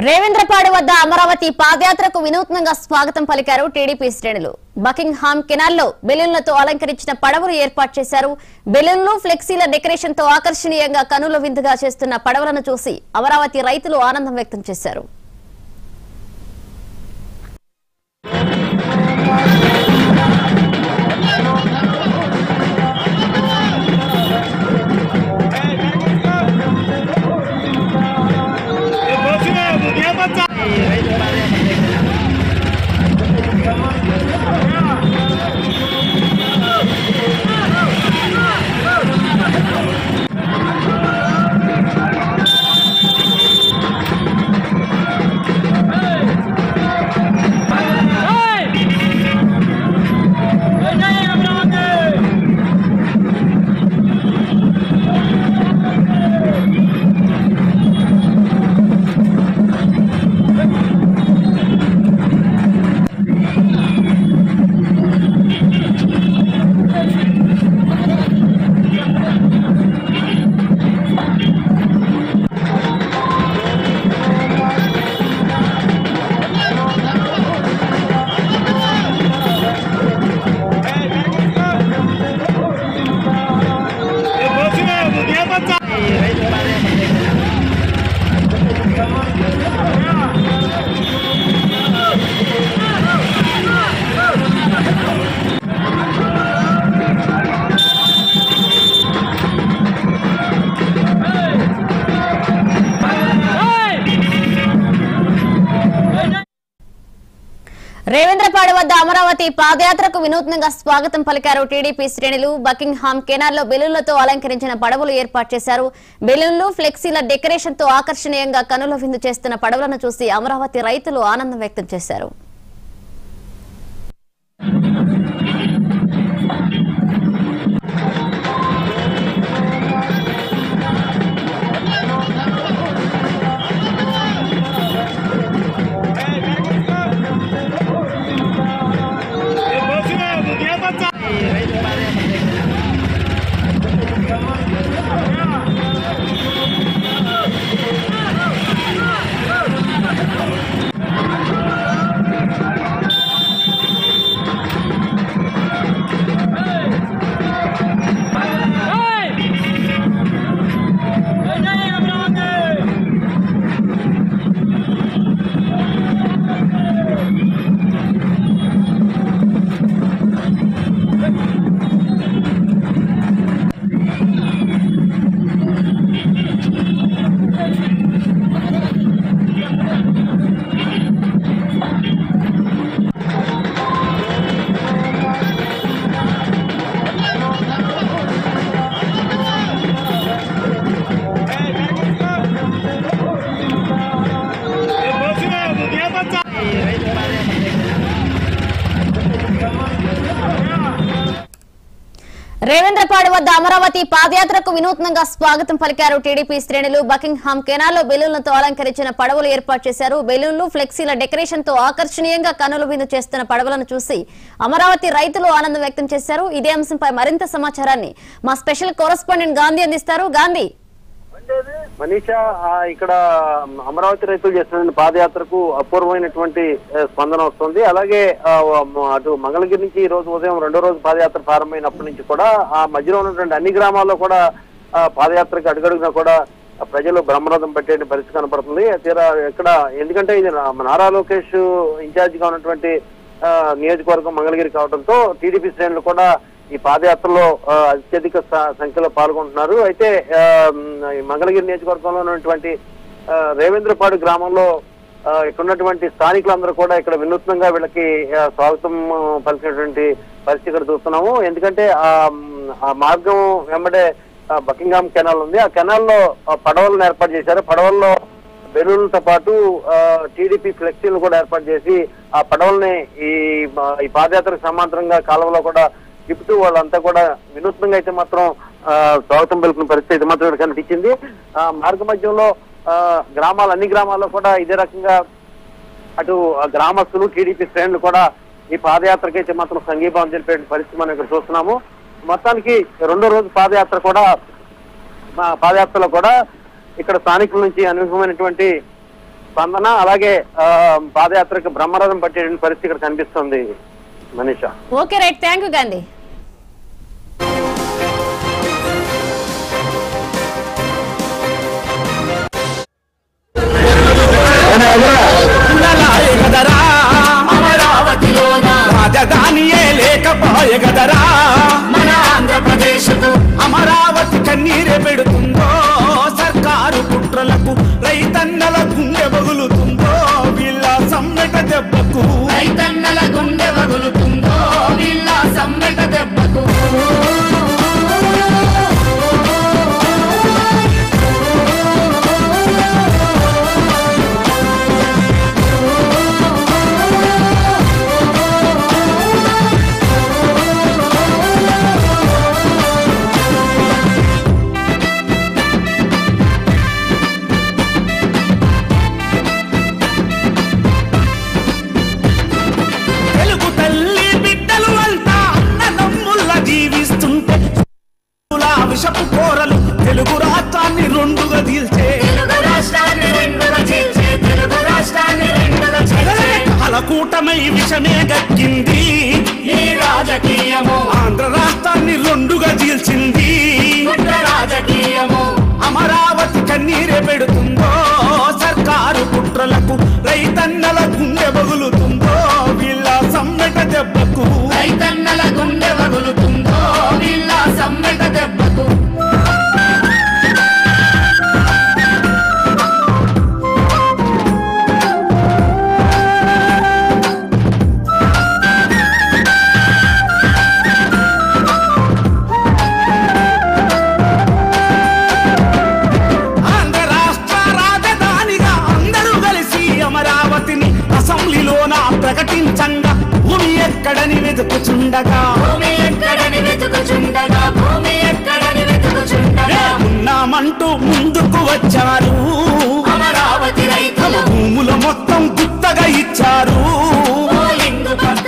రేవేంద్రపాడు వద్ద అమరావతి పాదయాత్రకు వినూత్నంగా స్వాగతం పలికారు టీడీపీ శ్రేణులు బకింగ్హామ్ కెనాల్లో బెలూన్లతో అలంకరించిన పడవలు ఏర్పాటు చేశారు బెలూన్లు ఫ్లెక్సీల డెకరేషన్ తో ఆకర్షణీయంగా కనుల విందుగా చేస్తున్న పడవలను చూసి అమరావతి రైతులు ఆనందం వ్యక్తం చేశారు రేవేంద్రపాడు వద్ద అమరావతి పాదయాత్రకు వినూత్నంగా స్వాగతం పలికారు టీడీపీ శ్రేణులు బకింగ్హామ్ కెనాల్లో బెలూన్లతో అలంకరించిన పడవలు ఏర్పాటు చేశారు బెలూన్లు ఫ్లెక్సీల డెకరేషన్ తో ఆకర్షణీయంగా కనుల విందు చేస్తున్న పడవలను చూసి అమరావతి రైతులు ఆనందం వ్యక్తం చేశారు రేవేంద్రపాడు వద్ద అమరావతి పాదయాత్రకు వినూత్నంగా స్వాగతం పలికారు టీడీపీ శ్రేణులు బకింగ్హామ్ కెనాల్లో బెలూన్లతో అలంకరించిన పడవలు ఏర్పాటు చేశారు బెలూన్లు ఫ్లెక్సీల డెకరేషన్ తో ఆకర్షణీయంగా కనుల విందు చేస్తున్న పడవలను చూసి అమరావతి రైతులు ఆనందం వ్యక్తం చేశారు ఇదే అంశంపై మరింత సమాచారాన్ని మా స్పెషల్ కరెస్పాండెంట్ గాంధీ అందిస్తారు గాంధీ మనీషా ఆ, ఇక్కడ అమరావతి రైతులు చేస్తున్న పాదయాత్రకు అపూర్వమైనటువంటి ఆ, స్పందన వస్తుంది అలాగే ఆ, మ- అటు మంగళగిరి నుంచి ఈ రోజు ఉదయం రెండో రోజు పాదయాత్ర ప్రారంభమైనప్పటి నుంచి కూడా ఆ మధ్యలో ఉన్నటువంటి అన్ని గ్రామాల్లో కూడా ఆ, పాదయాత్రకు అడుగడుగునా కూడా ఆ, ప్రజలు బ్రహ్మరథం పెట్టే పరిస్థితి కనపడుతుంది తీరా ఇక్కడ ఎందుకంటే ఇది నా- నారా లోకేష్ ఇన్ఛార్జ్ గా ఉన్నటువంటి ఆ, నియోజకవర్గం మంగళగిరి కావడంతో టీడీపీ శ్రేణులు కూడా ఈ పాదయాత్రలో ఆ, అత్యధిక స- సంఖ్యలో పాల్గొంటున్నారు అయితే ఆ, మ్, ఈ మంగళగిరి నియోజకవర్గంలో ఉన్నటువంటి ఆ, రేవేంద్రపాడు గ్రామంలో ఆ, ఇక్కడ ఉన్నటువంటి స్థానికులందరూ కూడా ఇక్కడ వినూత్నంగా వీళ్ళకి ఆ, స్వాగతం ఆ, పలికినటువంటి పరిస్థితి ఇక్కడ చూస్తున్నాము ఎందుకంటే ఆ మ్, ఆ మార్గం వెంబడే ఆ, బకింగ్హామ్ కెనాల్ ఉంది ఆ కెనాల్లో ఆ, పడవలను ఏర్పాటు చేశారు పడవల్లో బెలూన్లతో పాటు టీడీపీ ఫ్లెక్సీలు కూడా ఏర్పాటు చేసి ఆ పడవల్ని ఈ మా- ఈ పాదయాత్రకు సమాంతరంగా కాలువలో కూడా తిప్పుతూ వాళ్ళంతా కూడా వినూత్నంగా అయితే మాత్రం ఆ, స్వాగతం పలుకున్న పరిస్థితి అయితే మాత్రం ఇక్కడ కనిపించింది ఆ, మార్గ మధ్యంలో ఆ, గ్రామాలు అన్ని గ్రామాల్లో కూడా ఇదే రకంగా అటు ఆ గ్రామస్తులు టీడీపీ శ్రేణులు కూడా ఈ పాదయాత్రకి అయితే మాత్రం సంఘీభావం తెలిపే పరిస్థితి మనం ఇక్కడ చూస్తున్నాము మొత్తానికి రెండో రోజు పాదయాత్ర కూడా మా పాదయాత్రలో కూడా ఇక్కడ స్థానికుల నుంచి అనూహ్యమైనటువంటి స్పందన అలాగే ఆ, పాదయాత్రకు బ్రహ్మరథం పట్టే పరిస్థితి ఇక్కడ కనిపిస్తుంది Manisha okay right thank you Gandhi ఉండలాయే గదరా అమరావతిలోన రాజధానియే లేకపోయే గదరా మన ఆంధ్రప్రదేశ్ అమరావతి కన్నీరే పెడుతుందో సర్కారు కుట్రలకు రైతన్నల గుండె బగులుతుందో వీళ్ళ సమ్మెట దెబ్బకు రైతన్నల గుండె వగులుతుందో వీళ్ళ సమ్మెట దెబ్బకు తెలుగు తల్లి బిడ్డలు అంతా అన్నదమ్ముల్లా జీవిస్తుంటే లా విషపు కోరలు తెలుగు రాష్ట్రాన్ని రెండుగా తీల్చే తెలుగు రాష్ట్రాన్ని రెండుగా చీల్చే తెలుగు రాష్ట్రాన్ని రెండుగా చీల్చే కాలకూటమై విషమే గక్కింది ఈ రాజకీయము ఆంధ్ర రాష్ట్రాన్ని రెండుగా చీల్చింది కుట్ర రాజకీయము అమరావతి కన్నీరే పెడుతుందో సర్కారు కుట్రలకు రైతన్నల గుండె బగులుతుందో వీళ్ళ సమ్మెట దెబ్బకు రైతన్నల గుండె వగులుతుందో వీళ్ళ సమ్మెట దెబ్బకు ఆంధ్ర రాష్ట్ర రాజధానిగా అందరూ కలిసి అమరావతిని అసెంబ్లీలోన ప్రకటించంగా భూమి ఎక్కడని వెతుకుచుండగా భూమి ఎక్కడని వెతుకుచుండగా భూమి ఎక్కడని వెతుకుచుండగా ఉన్నామంటూ ముందుకు వచ్చారు అమరావతి రైతులు భూములు మొత్తం గుత్తగా ఇచ్చారు పోలింగు